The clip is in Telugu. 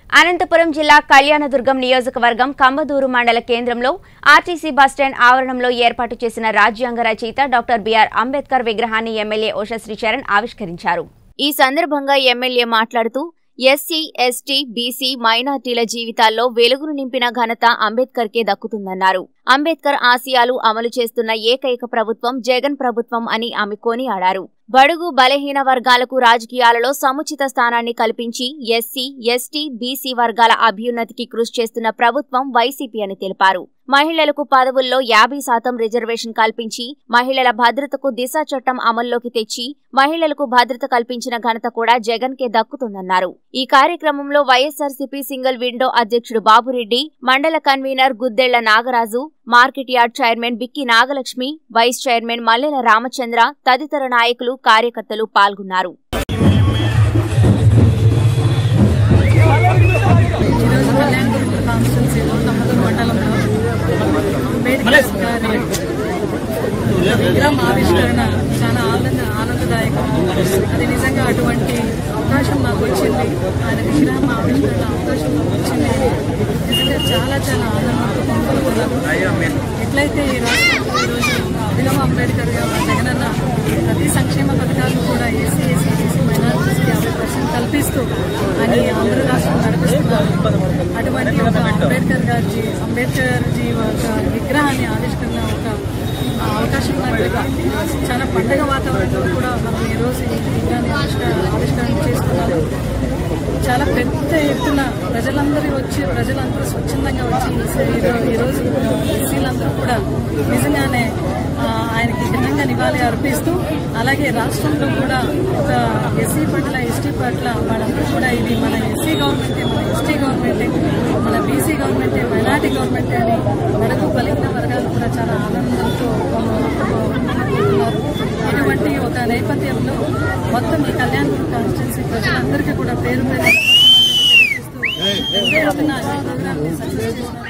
అనంతపురం జిల్లా కళ్యాణదుర్గం నియోజకవర్గం కంబదూరు మండల కేంద్రంలో ఆర్టీసీ బస్టాండ్ ఆవరణంలో ఏర్పాటు చేసిన రాజ్యాంగ రచయిత డాక్టర్ బిఆర్ అంబేద్కర్ విగ్రహాన్ని ఎమ్మెల్యే ఉషశ్రీ చరణ్ ఆవిష్కరించారు ఈ సందర్భంగా ఎమ్మెల్యే మాట్లాడుతూ ఎస్సీ ఎస్టీ బీసీ మైనార్టీల జీవితాల్లో వెలుగును నింపిన ఘనత అంబేద్కర్కే దక్కుతుందన్నారు అంబేద్కర్ ఆశయాలు అమలు చేస్తున్న ఏకైక ప్రభుత్వం జగన్ ప్రభుత్వం అని ఆమె కొనియాడారు బడుగు బలహీన వర్గాలకు రాజకీయాలలో సముచిత స్థానాన్ని కల్పించి ఎస్సీ ఎస్టీ బీసీ వర్గాల అభ్యున్నతికి కృషి చేస్తున్న ప్రభుత్వం వైసీపీ అని తెలిపారు మహిళలకు పదవుల్లో యాభై శాతం రిజర్వేషన్ కల్పించి మహిళల భద్రతకు దిశ చట్టం అమల్లోకి తెచ్చి మహిళలకు భద్రత కల్పించిన ఘనత కూడా జగన్ కే దక్కుతుందన్నారు ఈ కార్యక్రమంలో వైఎస్ఆర్సీపీ సింగిల్ విండో అధ్యక్షుడు బాబురెడ్డి మండల convener Guddella Nagaraju market yard chairman Bikki Nagalakshmi vice chairman Mallela Ramachandra తదితర నాయకులు కార్యకర్తలు పాల్గొన్నారు ఈరోజు కళ్యాణదుర్గ కాన్స్టిట్యున్సీలో తమ్మదూరు మండలంలో అంబేద్కర్ గారి విగ్రహం ఆవిష్కరణ చాలా ఆనంద ఆనందదాయకం అది నిజంగా అటువంటి అవకాశం నాకు వచ్చింది ఆయన విగ్రహం ఆవిష్కరణ అవకాశం నాకు వచ్చింది అని నిజంగా చాలా చాలా ఆనందంతో పొందుతున్నాను ఎట్లయితే ఈ రాష్ట్రంలో ఈరోజు అభినవ అంబేద్కర్ గారు జగనన్న ప్రతి సంక్షేమ పథకాలు కూడా ఏసీ ఏసీ బీసీ మైనారిటీస్కి యాభై పర్సెంట్ కల్పిస్తూ అని ఆంధ్ర రాష్ట్రం నడిపిస్తున్నారు అటువంటి ఒక అంబేద్కర్ గారి అంబేద్కర్ జీ ఒక విగ్రహాన్ని ఆవిష్కరణ ఒక ఆ, అవకాశం నాకు దొరికింది. చాలా పండగ వాతావరణంలో కూడా మనం ఈరోజు ఈ విగ్రహాన్ని ఆవిష్కరణ ఆవిష్కరణ చేస్తున్నాము చాలా పెద్ద ఎత్తున ప్రజలందరూ వచ్చి ప్రజలందరూ స్వచ్ఛందంగా వచ్చి ఈ రో- ఈరోజు ఎస్సీలందరూ కూడా నిజంగానే ఆ, ఆయనకి ఘనంగా నివాళి అర్పిస్తూ అలాగే రాష్ట్రంలో కూడా ఒక ఎస్సీ పట్ల ఎస్టీ పట్ల వాళ్ళందరూ కూడా ఇది మన ఎస్సీ గవర్నమెంటే మన ఎస్టీ గవర్నమెంటే మన బీసీ గవర్నమెంటే మైనార్టీ గవర్నమెంటే అని మనకు బలిగిన వర్గాలు కూడా చాలా ఆనందంతో ఉన్నారు ఇటువంటి ఒక నేపథ్యంలో మొత్తం ఈ కళ్యాణ్ కాన్స్టిట్యున్సీ ప్రజలందరికీ కూడా పేరు పేరు తెలియజేస్తూ పెద్ద ఎత్తున ఈ ప్రోగ్రామ్ని సక్సెస్ చేసిన